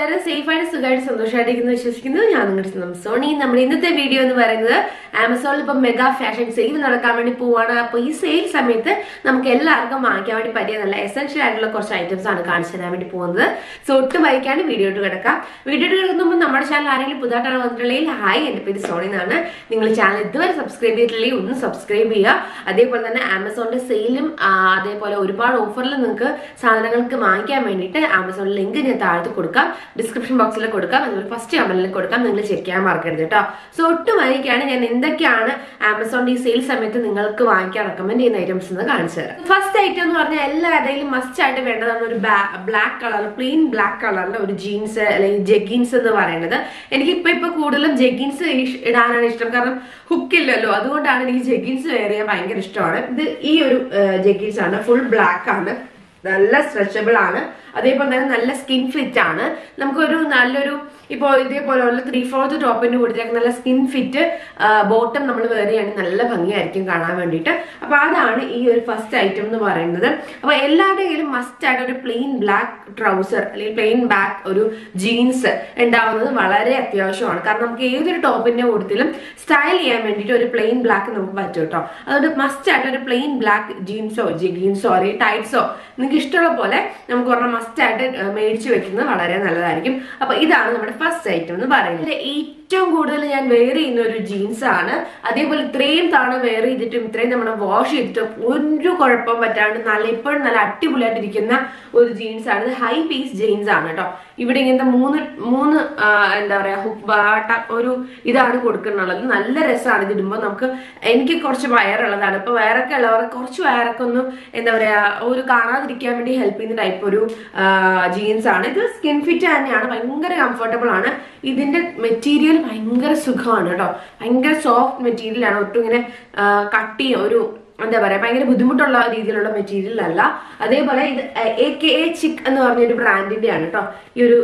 എല്ലാവരും സേഫ് ആയിട്ട് സുഖമായിട്ട് സന്തോഷമായിട്ടിരിക്കുന്നു വിശ്വസിക്കുന്നു ഞാൻ നിങ്ങളുടെ സ്വന്തം സോണി നമ്മുടെ ഇന്നത്തെ വീഡിയോ എന്ന് പറയുന്നത് ആമസോണിൽ ഇപ്പം മെഗാ ഫാഷൻ സെയിൽ നടക്കാൻ വേണ്ടി പോവാണ് അപ്പോൾ ഈ സെയിൽ സമയത്ത് നമുക്ക് എല്ലാവർക്കും വാങ്ങിക്കാൻ വേണ്ടി പറ്റിയ നല്ല എസെൻഷ്യൽ ആയിട്ടുള്ള കുറച്ച് ഐറ്റംസ് ആണ് കാണിച്ചു തരാൻ വേണ്ടി പോകുന്നത് സോ ഒട്ടും വൈകാണ്ട് വീഡിയോ ഇട്ട് കിടക്കാം വീഡിയോ ഇട്ട് കിടക്കുമ്പോൾ നമ്മുടെ ചാനൽ ആരെങ്കിലും പുതുതായിട്ടാണ് വന്നിട്ടുണ്ടെങ്കിൽ ഹായ് എൻ്റെ പേര് സോണി എന്നാണ് നിങ്ങൾ ചാനൽ ഇതുവരെ സബ്സ്ക്രൈബ് ചെയ്തിട്ടില്ലെങ്കിൽ ഒന്ന് സബ്സ്ക്രൈബ് ചെയ്യുക അതേപോലെ തന്നെ ആമസോണിന്റെ സെയിലും അതേപോലെ ഒരുപാട് ഓഫറിൽ നിങ്ങൾക്ക് സാധനങ്ങൾക്ക് വാങ്ങിക്കാൻ വേണ്ടിയിട്ട് ആമസോണിൽ ലിങ്ക് ഞാൻ താഴത്ത് കൊടുക്കാം ഡിസ്ക്രിപ്ഷൻ ബോക്സിൽ കൊടുക്കാം അതുപോലെ ഫസ്റ്റ് കമന്റിൽ കൊടുക്കാം നിങ്ങൾ ചെക്ക് ചെയ്യാൻ മറക്കരുത് കേട്ടോ സോ ഒട്ടും വൈകിയാണ് ഞാൻ എന്തൊക്കെയാണ് ആമസോണിന്റെ ഈ സെയിൽ സമയത്ത് നിങ്ങൾക്ക് വാങ്ങിക്കാൻ റെക്കമെൻഡ് ചെയ്യുന്ന ഐറ്റംസ് എന്ന് കാണിച്ചു തരാം ഫസ്റ്റ് ഐറ്റം എന്ന് പറഞ്ഞാൽ എല്ലാവരുടെയും മസ്റ്റ് ആയിട്ട് വേണ്ടതാണ് ഒരു ബ്ലാക്ക് കളർ പ്ലെയിൻ ബ്ലാക്ക് കളറിലെ ഒരു ജീൻസ് അല്ലെങ്കിൽ ജെഗിൻസ് എന്ന് പറയുന്നത് എനിക്ക് ഇപ്പൊ ഇപ്പൊ കൂടുതലും ജെഗിൻസ് ഇടാനാണ് ഇഷ്ടം കാരണം ഹുക്കില്ലല്ലോ അതുകൊണ്ടാണ് എനിക്ക് ജെഗിൻസ് വെയർ ചെയ്യാൻ ഭയങ്കര ഇഷ്ടമാണ് ഇത് ഈ ഒരു ജെഗിൻസ് ആണ് ഫുൾ ബ്ലാക്ക് ആണ് നല്ല സ്ട്രെച്ചബിൾ ആണ് അതേപോലെ തന്നെ നല്ല സ്കിൻ ഫിറ്റ് ആണ് നമുക്കൊരു നല്ലൊരു ഇപ്പോൾ ഇതേപോലെയുള്ള ത്രീ ഫോർത്ത് ടോപ്പിന്റെ കൂട്ടത്തിലേക്ക് നല്ല സ്കിൻ ഫിറ്റ് ബോട്ടം നമ്മൾ വേറെ ചെയ്യുകയാണെങ്കിൽ നല്ല ഭംഗിയായിരിക്കും കാണാൻ വേണ്ടിയിട്ട് അപ്പൊ അതാണ് ഈ ഒരു ഫസ്റ്റ് ഐറ്റം എന്ന് പറയുന്നത് അപ്പൊ എല്ലാവരുടെയും കയ്യിലും മസ്റ്റ് ആയിട്ട് ഒരു പ്ലെയിൻ ബ്ലാക്ക് ട്രൗസർ അല്ലെങ്കിൽ പ്ലെയിൻ ബാക്ക് ഒരു ജീൻസ് ഉണ്ടാവുന്നത് വളരെ അത്യാവശ്യമാണ് കാരണം നമുക്ക് ഏതൊരു ടോപ്പിന്റെ കൂട്ടത്തിലും സ്റ്റൈൽ ചെയ്യാൻ വേണ്ടിയിട്ട് ഒരു പ്ലെയിൻ ബ്ലാക്ക് നമുക്ക് പറ്റും കേട്ടോ അതുകൊണ്ട് മസ്റ്റ് ആയിട്ട് ഒരു പ്ലെയിൻ ബ്ലാക്ക് ജീൻസോ ജീൻസോ അല്ലെങ്കിൽ ടൈറ്റ്സോ നിങ്ങൾക്ക് ഇഷ്ടമുള്ള പോലെ നമുക്ക് പറഞ്ഞാൽ മസ്റ്റ് ആയിട്ട് മേടിച്ചു വെക്കുന്നത് വളരെ നല്ലതായിരിക്കും അപ്പൊ ഇതാണ് നമ്മുടെ ഫസ്റ്റ് ഐറ്റം എന്ന് പറയുന്നത് ഏറ്റവും കൂടുതൽ ഞാൻ വെയർ ചെയ്യുന്ന ഒരു ജീൻസ് ആണ് അതേപോലെ ഇത്രയും തവണ വെയർ ചെയ്തിട്ടും ഇത്രയും തവണ വാഷ് ചെയ്തിട്ടും ഒരു കുഴപ്പം പറ്റാണ്ട് നല്ല ഇപ്പോഴും നല്ല അടിപൊളിയായിട്ടിരിക്കുന്ന ഒരു ജീൻസ് ആണ് ഇത് ഹൈ പീസ് ജീൻസ് ആണ് കേട്ടോ ഇവിടെ ഇങ്ങനത്തെ മൂന്ന് മൂന്ന് എന്താ പറയാ ഹുക്ക് ഒരു ഇതാണ് കൊടുക്കുന്നുള്ളത് നല്ല രസമാണ് ഇത് ഇടുമ്പോൾ നമുക്ക് എനിക്ക് കുറച്ച് വയറുള്ളതാണ് ഇപ്പൊ വയറൊക്കെ ഉള്ളവർ കുറച്ച് വയറൊക്കെ ഒന്ന് എന്താ പറയാ ഒരു കാണാതിരിക്കാൻ വേണ്ടി ഹെൽപ്പ് ചെയ്യുന്ന ടൈപ്പ് ഒരു ജീൻസ് ആണ് ഇത് സ്കിൻ ഫിറ്റ് തന്നെയാണ് ഭയങ്കര കംഫർട്ടബിൾ ആണ് ഇതിന്റെ മെറ്റീരിയൽ ഭയങ്കര സുഖമാണ് കേട്ടോ ഭയങ്കര സോഫ്റ്റ് മെറ്റീരിയൽ ആണ് ഒട്ടും ഇങ്ങനെ കട്ടി ഒരു എന്താ പറയാ ഭയങ്കര ബുദ്ധിമുട്ടുള്ള രീതിയിലുള്ള മെറ്റീരിയൽ അല്ല അതേപോലെ ഇത് എ കെ എ ചിക്ക് എന്ന് പറഞ്ഞൊരു ബ്രാൻഡിന്റെ ആണ് കേട്ടോ ഈ ഒരു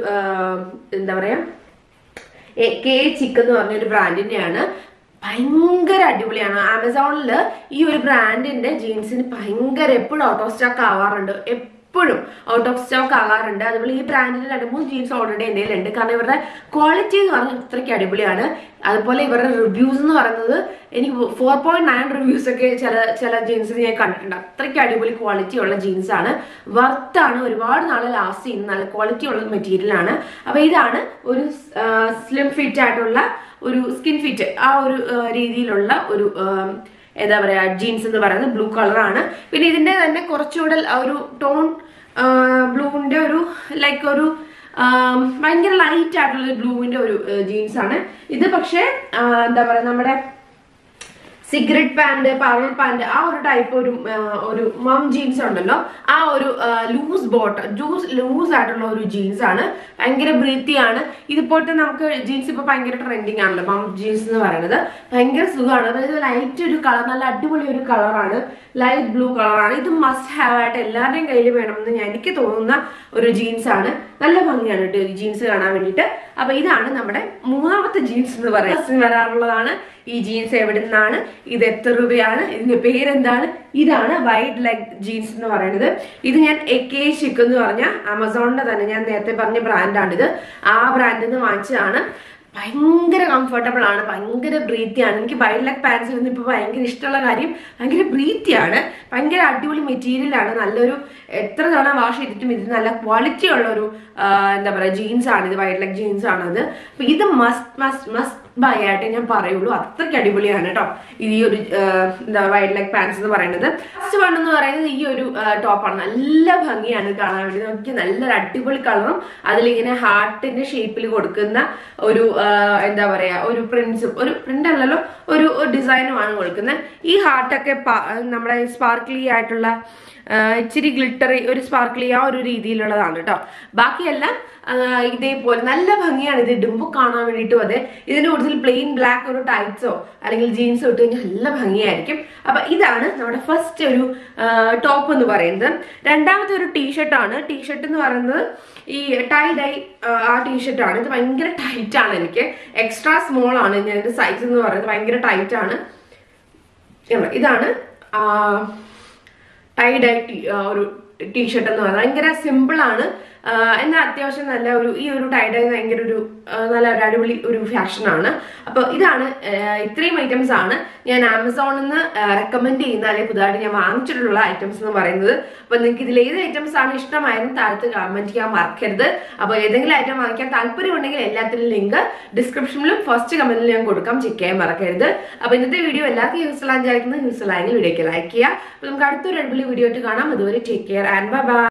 എന്താ പറയാ എ കെ എ ചിക്ക് എന്ന് പറഞ്ഞൊരു ബ്രാൻഡിന്റെ ആണ് ഭയങ്കര അടിപൊളിയാണ് ആമസോണിൽ ഈ ഒരു ബ്രാൻഡിന്റെ ജീൻസിന് ഭയങ്കര എപ്പോഴും ഔട്ട് ഓഫ് സ്റ്റോക്ക് ആവാറുണ്ട് എപ്പോഴും ഔട്ട് ഓഫ് സ്റ്റോക്ക് ആകാറുണ്ട് അതുപോലെ ഈ ബ്രാൻഡിന്റെ രണ്ട് മൂന്ന് ജീൻസ് ഓൾറെഡി എൻ്റെ ഉണ്ട് കാരണം ഇവരുടെ ക്വാളിറ്റി എന്ന് പറഞ്ഞാൽ അത്രയ്ക്ക് അടിപൊളിയാണ് അതുപോലെ ഇവരുടെ റിവ്യൂസ് എന്ന് പറയുന്നത് എനിക്ക് ഫോർ പോയിന്റ് നയൻ റിവ്യൂസ് ഒക്കെ ചില ചില ജീൻസിന് ഞാൻ കണ്ടിട്ടുണ്ട് അത്രയ്ക്ക് അടിപൊളി ക്വാളിറ്റി ഉള്ള ജീൻസ് ആണ് വർത്താണ് ഒരുപാട് നാളെ ലാസ്റ്റ് ചെയ്യുന്ന നല്ല ക്വാളിറ്റി ഉള്ള മെറ്റീരിയൽ ആണ് അപ്പൊ ഇതാണ് ഒരു സ്ലിം ഫിറ്റ് ആയിട്ടുള്ള ഒരു സ്കിൻ ഫിറ്റ് ആ ഒരു രീതിയിലുള്ള ഒരു എന്താ പറയാ ജീൻസ് എന്ന് പറയുന്നത് ബ്ലൂ കളറാണ് പിന്നെ ഇതിന്റെ തന്നെ കുറച്ചുകൂടെ ഒരു ടോൺ ബ്ലൂവിന്റെ ഒരു ലൈക്ക് ഒരു ഭയങ്കര ലൈറ്റ് ആയിട്ടുള്ള ബ്ലൂവിന്റെ ഒരു ജീൻസ് ആണ് ഇത് പക്ഷേ എന്താ പറയാ നമ്മുടെ സിഗരറ്റ് പാന്റ് പവർ പാന്റ് ആ ഒരു ടൈപ്പ് ഒരു ഒരു മം ജീൻസ് ഉണ്ടല്ലോ ആ ഒരു ലൂസ് ബോട്ടം ജൂസ് ലൂസ് ആയിട്ടുള്ള ഒരു ജീൻസ് ആണ് ഭയങ്കര ബ്രീത്തിയാണ് ഇതുപോലത്തെ നമുക്ക് ജീൻസ് ഇപ്പൊ ഭയങ്കര ട്രെൻഡിങ് ആണല്ലോ മം ജീൻസ് എന്ന് പറയുന്നത് ഭയങ്കര സുഖമാണ് അതായത് ലൈറ്റ് ഒരു കളർ നല്ല അടിപൊളി ഒരു കളറാണ് ലൈറ്റ് ബ്ലൂ കളറാണ് ഇത് മസ്റ്റ് ഹാവ് ആയിട്ട് എല്ലാവരുടെയും കയ്യിൽ വേണമെന്ന് ഞാൻ എനിക്ക് തോന്നുന്ന ഒരു ജീൻസ് ആണ് നല്ല ഭംഗിയാണ് കേട്ടോ ഈ ജീൻസ് കാണാൻ വേണ്ടിയിട്ട് അപ്പൊ ഇതാണ് നമ്മുടെ മൂന്നാമത്തെ ജീൻസ് എന്ന് പറയാം വരാറുള്ളതാണ് ഈ ജീൻസ് എവിടെ നിന്നാണ് ഇത് എത്ര രൂപയാണ് ഇതിന്റെ പേരെന്താണ് ഇതാണ് വൈറ്റ് ലെഗ് ജീൻസ് എന്ന് പറയുന്നത് ഇത് ഞാൻ എ കെ ഷിക്ക് എന്ന് പറഞ്ഞ ആമസോണിന്റെ തന്നെ ഞാൻ നേരത്തെ പറഞ്ഞ ബ്രാൻഡാണിത് ആ ബ്രാൻഡിൽ നിന്ന് വാങ്ങിച്ചതാണ് ഭയങ്കര കംഫർട്ടബിൾ ആണ് ഭയങ്കര ബ്രീത്തിയാണ് എനിക്ക് വൈൽഡ് ലെഗ് പാൻസിൽ നിന്ന് ഇപ്പോൾ ഭയങ്കര ഇഷ്ടമുള്ള കാര്യം ഭയങ്കര ബ്രീത്തിയാണ് ഭയങ്കര അടിപൊളി മെറ്റീരിയൽ ആണ് നല്ലൊരു എത്ര തവണ വാഷ് ചെയ്തിട്ടും ഇത് നല്ല ക്വാളിറ്റി ഉള്ള ഒരു എന്താ പറയുക ജീൻസ് ആണ് ഇത് വൈൽഡ് ലെഗ് ജീൻസ് ആണ് അത് അപ്പൊ ഇത് മസ്റ്റ് മസ്റ്റ് മസ്റ്റ് ബൈ ആയിട്ട് ഞാൻ പറയുള്ളൂ അത്രയ്ക്ക് അടിപൊളിയാണ് കേട്ടോ ഈ ഒരു എന്താ വൈൽഡ് ലെഗ് പാൻസ് എന്ന് പറയുന്നത് ഫസ്റ്റ് വൺ എന്ന് പറയുന്നത് ഈ ഒരു ടോപ്പാണ് നല്ല ഭംഗിയാണ് കാണാൻ വേണ്ടി നമുക്ക് നല്ലൊരു അടിപൊളി കളറും അതിലിങ്ങനെ ഹാർട്ടിന്റെ ഷേപ്പിൽ കൊടുക്കുന്ന ഒരു എന്താ പറയാ ഒരു പ്രിന്റ്സും ഒരു പ്രിന്റ് അല്ലല്ലോ ഒരു ഡിസൈനുമാണ് കൊടുക്കുന്നത് ഈ ഹാർട്ടൊക്കെ നമ്മുടെ സ്പാർക്ലി ആയിട്ടുള്ള ഇച്ചിരി ഗ്ലിറ്ററി ഒരു സ്പാർക്ലി ആ ഒരു രീതിയിലുള്ളതാണ് കേട്ടോ ബാക്കിയെല്ലാം ഇതേപോലെ നല്ല ഭംഗിയാണ് ഇത് ഇടുമ്പോൾ കാണാൻ വേണ്ടിയിട്ടും അതെ ഇതിന് കൂടുതൽ പ്ലെയിൻ ബ്ലാക്ക് ഒരു ടൈറ്റ്സോ അല്ലെങ്കിൽ ജീൻസോ ഇട്ട് കഴിഞ്ഞാൽ നല്ല ഭംഗിയായിരിക്കും അപ്പൊ ഇതാണ് നമ്മുടെ ഫസ്റ്റ് ഒരു ടോപ്പ് എന്ന് പറയുന്നത് രണ്ടാമത്തെ ഒരു ടീഷർട്ടാണ് ടീഷർട്ട് എന്ന് പറയുന്നത് ഈ ടൈ ഡൈ ആ ടീഷർട്ട് ആണ് ഇത് ഭയങ്കര ടൈറ്റ് ആണ് എനിക്ക് എക്സ്ട്രാ സ്മോൾ ആണ് ഇതിന്റെ സൈസ് എന്ന് പറയുന്നത് ഭയങ്കര ടൈറ്റ് ആണ് ഇതാണ് ടൈ ഡൈ ഒരു ടീഷർട്ട് എന്ന് പറയുന്നത് ഭയങ്കര സിമ്പിൾ ആണ് എന്നാൽ അത്യാവശ്യം നല്ല ഒരു ഈ ഒരു ടൈഡായി ഭയങ്കര ഒരു ആ, നല്ല ഒരു അടിപൊളി ഒരു ഫാഷനാണ് അപ്പോൾ ഇതാണ് ആ, ഇത്രയും ഐറ്റംസ് ആണ് ഞാൻ ആമസോണിൽ നിന്ന് റെക്കമെൻഡ് ചെയ്യുന്ന അല്ലെങ്കിൽ പുതുതായിട്ട് ഞാൻ വാങ്ങിച്ചിട്ടുള്ള ഐറ്റംസ് എന്ന് പറയുന്നത് അപ്പൊ നിങ്ങൾക്ക് ഇതിൽ ഏത് ഐറ്റംസ് ആണ് ഇഷ്ടമായെന്ന് താഴത്ത് കമന്റ് ചെയ്യാൻ മറക്കരുത് അപ്പോൾ ഏതെങ്കിലും ഐറ്റം വാങ്ങിക്കാൻ താല്പര്യമുണ്ടെങ്കിൽ എല്ലാത്തിനും ലിങ്ക് ഡിസ്ക്രിപ്ഷനിലും ഫസ്റ്റ് കമന്റിൽ ഞാൻ കൊടുക്കാം ചെക്ക് ചെയ്യാൻ മറക്കരുത് അപ്പൊ ഇന്നത്തെ വീഡിയോ എല്ലാവർക്കും യൂസ്ഫുൾ ആയിരിക്കുന്നത് യൂസ്ഫുൾ ആയെങ്കിൽ വീഡിയോക്ക് ലൈക്ക് ചെയ്യുക അപ്പൊ നമുക്ക് അടുത്തൊരു അടിപൊളി വീഡിയോ ആയിട്ട് കാണാം അതുവരെ ടേക്ക് കെയർ ആൻഡ് ബൈ